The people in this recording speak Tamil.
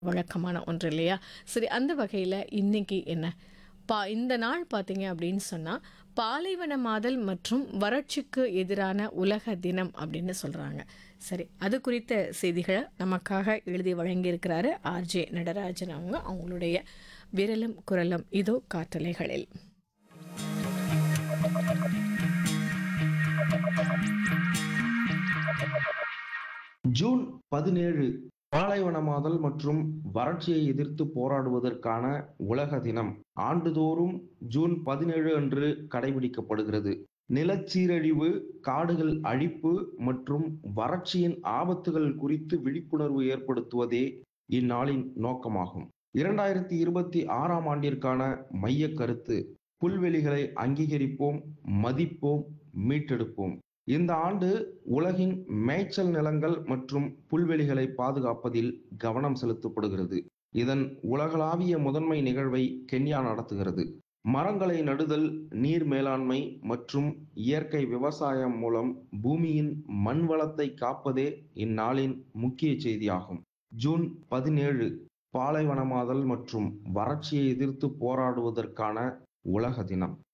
வழக்கமான ஒன்று இல்லையா? சரி அந்த வகையில இன்னைக்கு என்ன? பா இந்த நாள் பார்த்தீங்க அப்படின்னு சொன்னா, பாலைவனமாதல் மற்றும் வறட்சிக்கு எதிரான உலக தினம் அப்படின்னு சொல்றாங்க. சரி, அது குறித்த செய்திகள நமக்காக எழுதி வழங்கியிருக்கிறாரு ஆர்.ஜே. நடராஜன் அவங்க. அவங்களுடைய விரலும் குரலும் இதோ காற்றலைகளில். ஜூன் 17 பாலைவனமாதல் மற்றும் வறட்சியை எதிர்த்து போராடுவதற்கான உலக தினம் ஆண்டுதோறும் ஜூன் 17 அன்று கடைபிடிக்கப்படுகிறது. நிலச்சீரழிவு, காடுகள் அழிப்பு மற்றும் வறட்சியின் ஆபத்துகள் குறித்து விழிப்புணர்வு ஏற்படுத்துவதே இந்நாளின் நோக்கமாகும். 2026ஆம் ஆண்டிற்கான மையக் கருத்து புல்வெளிகளை அங்கீகரிப்போம், மதிப்போம், மீட்டெடுப்போம். இந்த ஆண்டு உலகின் மேய்ச்சல் நிலங்கள் மற்றும் புல்வெளிகளை பாதுகாப்பதில் கவனம் செலுத்தப்படுகிறது. இதன் உலகளாவிய முதன்மை நிகழ்வை கென்யா நடத்துகிறது. மரங்களை நடுதல், நீர் மேலாண்மை மற்றும் இயற்கை விவசாயம் மூலம் பூமியின் மண் வளத்தை காப்பதே இந்நாளின் முக்கிய செய்தியாகும். ஜூன் 17 பாலைவனமாதல் மற்றும் வறட்சியை எதிர்த்து போராடுவதற்கான உலக தினம்.